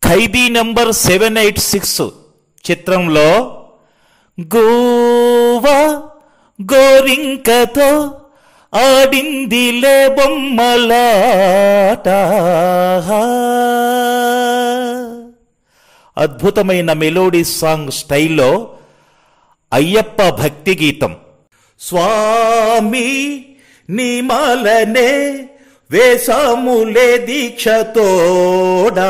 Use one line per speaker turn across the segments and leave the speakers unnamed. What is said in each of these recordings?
ఖైదీ number seven eight six చిత్రంలో గోవా గోరింకతో ఆడిందిలే బొమ్మలాట అద్భుతమైన melody song స్టైల్లో అయ్యప్ప భక్తి గీతం స్వామి నిమలనే వేసాములే దీక్షతోడా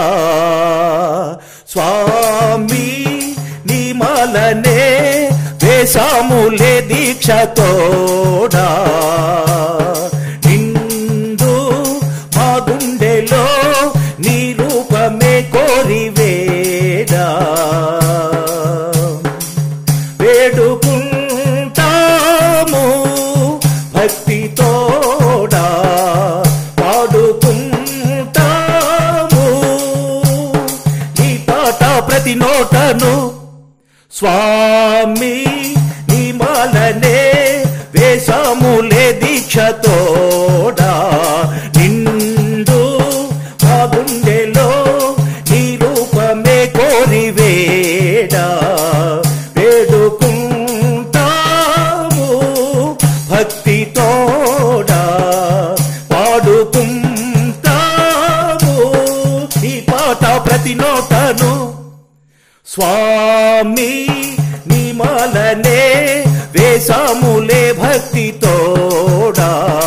స్వామి నిమలనే వేసాములే దీక్షతోడా నిండు మా గుండెలో నీ రూపమే కోరివేడా వేడుకుంటాము భక్తితోడా పాడుకుంటాము నీ పాట ప్రతి నోటను స్వామి నీ మాలనే వేషములే దీక్షతోడా నిండు మా గుండెలో నీ రూపమే కోరివేడా వేడుకుంటాము భక్తితోడా పాడుకుంటాము ఈ పాట ప్రతి నోటను స్వామి నిమలనే వేసాములే భక్తితోడా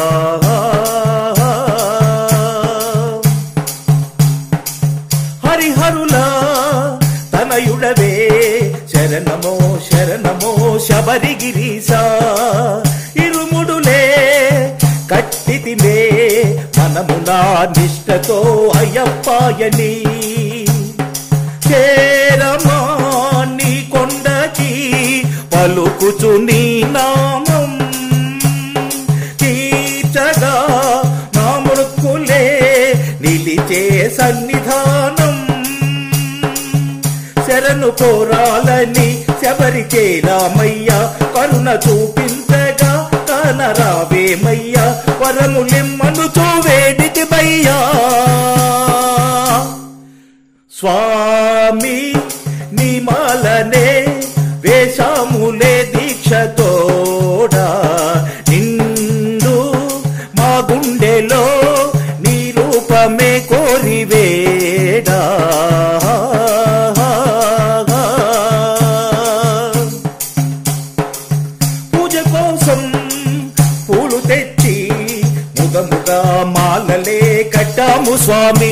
హరిహరుల తనయుడవే శరణమో శరణమో శబరిగిరీసా ఇరుముడులే కట్టితిమే మనమునా నిష్టతో అయ్యప్పాయని చేరమా నీ కొండకి పలుకుచు నీ నామం తీర్చగా నా మృక్కులే నిలిచే సన్నిధానం శరణు కోరాలని శబరి చేరామయ్య కరుణ చూపించగా కనరావేమయ్యా వరములిమ్మనుతో వేడికి బయ్యా స్వామి నిమలనే వేషములే దీక్షతోడా నిండు మా గుండెలో నీ రూపమే కోరివేడా పూజ కోసం పూలు తెచ్చి ముగముగా మాలలే కట్టాము స్వామి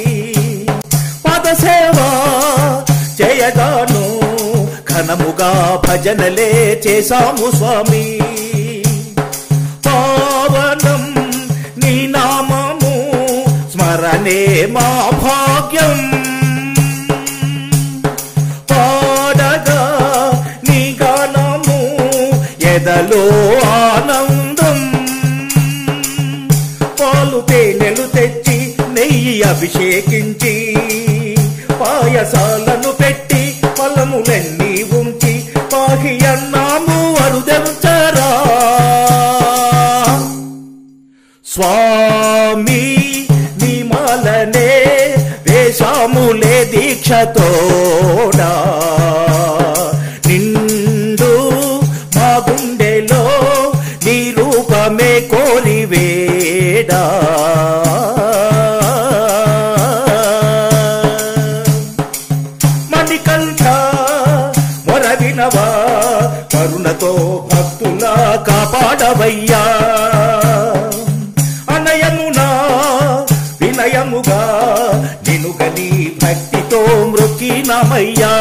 పదసేవ చేయగాను ఘనముగా భజనలే చేశాము స్వామి పావనం నీ నామము స్మరణే మా భాగ్యం పాడగా నీ గానము ఎదలో ఆనందం పాలు తేనెలు తెచ్చి నెయ్యి అభిషేకించి పాయసాలను పెట్టి ఫలములన్నీ ఉంచి పాహి అన్నాము అరుదెంచరా స్వామి నిమలనే వేషములే దీక్షతోడా నిండు మా గుండెలో నీ రూపమే కోరివేడా మణికంఠ మొరవినవా కరుణతో భక్తుల కాపాడవయ్యా అనయమునా వినయముగా నినుగని భక్తితో మృకినమయ్యా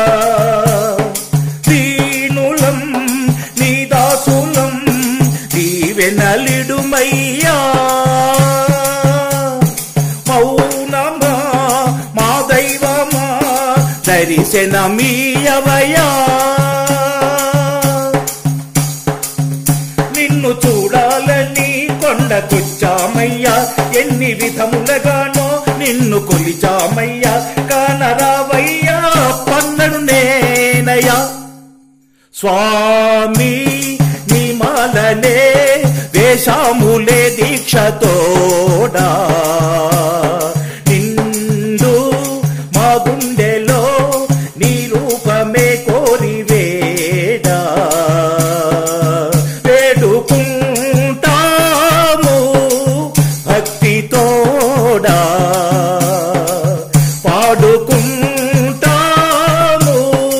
దీనులం నీ దాసులం దీవెనలిడుమయ్యా మౌనమా మా దైవమా దరిశనమీయవయా నిన్ను చూడాలని కొండకొచ్చామయ్యా ఎన్ని విధములగానో నిన్ను కొలిచామయ్యా కానరావయ్యా పన్నడు నేనయ్యా స్వామి నిమలనే వేషాములే దీక్షతోడా నిండు మా
గుండెలో నీ రూపమే కోరి వేడా వేడుకుంటాము భక్తితోడా పాడుకుంటాము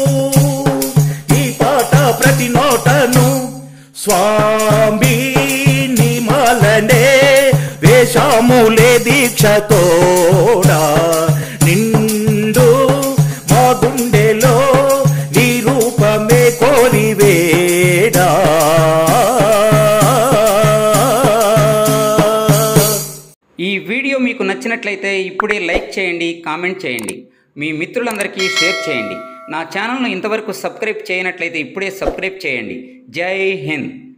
ఈ పాట ప్రతి నోటను స్వామి నిమలనే వేషాములే దీక్షతోడా నిండు మా గుండెలో నీ రూపమే కోరి వేడా
ఈ వీడియో మీకు నచ్చినట్లయితే ఇప్పుడే లైక్ చేయండి కామెంట్ చేయండి మీ మిత్రులందరికీ షేర్ చేయండి నా ఛానల్ను ఇంతవరకు సబ్స్క్రైబ్ చేయనట్లయితే ఇప్పుడే సబ్స్క్రైబ్ చేయండి జై హింద్